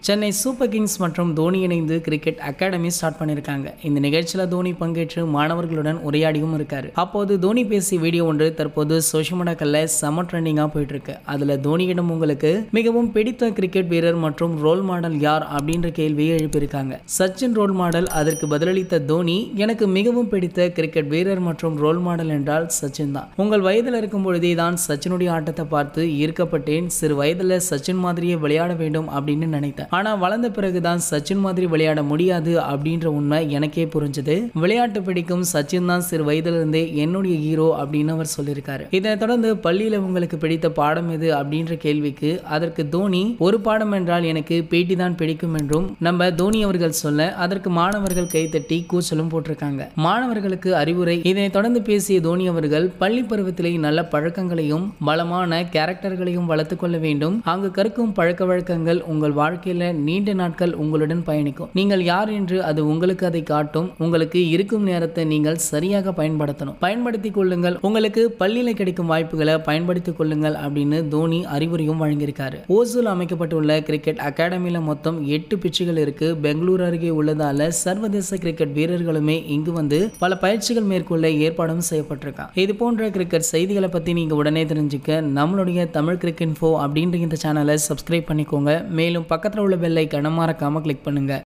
Chennai super Kings மற்றும் தோனி இணைந்து cricket academy start பண்ணியிருக்காங்க இந்த நிகழ்ச்சியில் தோனி பங்கேற்று மாணவர்களுடன் உரையாடியும் இருக்காரு அப்போது தோனி பேசிய வீடியோ ஒன்று தற்போது சோஷியல் மீடியாக்கல்ல செம ட்ரெண்டிங்காக போயிட்டு இருக்கு அதில் தோனியிடம் உங்களுக்கு மிகவும் பிடித்த கிரிக்கெட் வீரர் மற்றும் ரோல் மாடல் யார் அப்படின்ற கேள்வியை எழுப்பியிருக்காங்க சச்சின் ரோல் மாடல் அதற்கு பதிலளித்த தோனி எனக்கு மிகவும் பிடித்த கிரிக்கெட் வீரர் மற்றும் ரோல் மாடல் என்றால் சச்சின் தான் உங்கள் வயதில் இருக்கும் பொழுதே தான் சச்சினுடைய ஆட்டத்தை பார்த்து ஈர்க்கப்பட்டேன் சிறு வயதில் சச்சின் மாதிரியே விளையாட வேண்டும் அப்படின்னு நினைத்தேன் ஆனால் வளர்ந்த பிறகுதான் சச்சின் மாதிரி விளையாட முடியாது அப்படின்ற உண்மை எனக்கே புரிஞ்சது விளையாட்டு பிடிக்கும் சச்சின் தான் சிறு வயதிலிருந்தே என்னுடைய ஹீரோ அப்படின்னு அவர் சொல்லியிருக்காரு இதனைத் தொடர்ந்து பள்ளியில் உங்களுக்கு பிடித்த பாடம் எது அப்படின்ற கேள்விக்கு அதற்கு தோனி ஒரு பாடம் என்றால் எனக்கு பேட்டி தான் பிடிக்கும் என்றும் நம்ம தோனி அவர்கள் சொல்ல அதற்கு மாணவர்கள் கைத்தட்டி கூச்சலும் போட்டிருக்காங்க மாணவர்களுக்கு அறிவுரை இதனைத் தொடர்ந்து பேசிய தோனி அவர்கள் பள்ளி பருவத்திலே நல்ல பழக்கங்களையும் பலமான கேரக்டர்களையும் வளர்த்துக் கொள்ள வேண்டும் அங்கு கற்கும் பழக்க வழக்கங்கள் உங்கள் வாழ்க்கையில நீண்ட நாட்கள் உங்களுடன் பயணிக்கும் நீங்கள் யார் என்று அது உங்களுக்கு அதை காட்டும் உங்களுக்கு இருக்கும் நேரத்தை நீங்கள் சரியாக பயன்படுத்தணும் பயன்படுத்திக் கொள்ளுங்கள் உங்களுக்கு பள்ளியில கிடைக்கும் வாய்ப்புகளை பயன்படுத்திக் கொள்ளுங்கள் அப்படின்னு தோனி அறிவுரையும் வழங்கியிருக்காரு ஓசூல் அமைக்கப்பட்டுள்ள கிரிக்கெட் அகாடமியில மொத்தம் எட்டு பிச்சுகள் இருக்கு பெங்களூரு அருகே உள்ளதால சர்வதேச கிரிக்கெட் வீரர்களுமே இங்கு வந்து பல பயிற்சிகள் மேற்கொள்ள ஏற்பாடும் செய்யப்பட்டிருக்கான் இது போன்ற கிரிக்கெட் செய்திகளை பத்தி நீங்க உடனே தெரிஞ்சுக்க நம்மளுடைய தமிழ் கிரிக்கெட் இன்ஃபோ அப்படின்ற இந்த சேனலை சப்ஸ்கிரைப் பண்ணிக்கோங்க மேலும் பக்கத்தில் உள்ள பெல்லை கனமாறக்காம கிளிக் பண்ணுங்க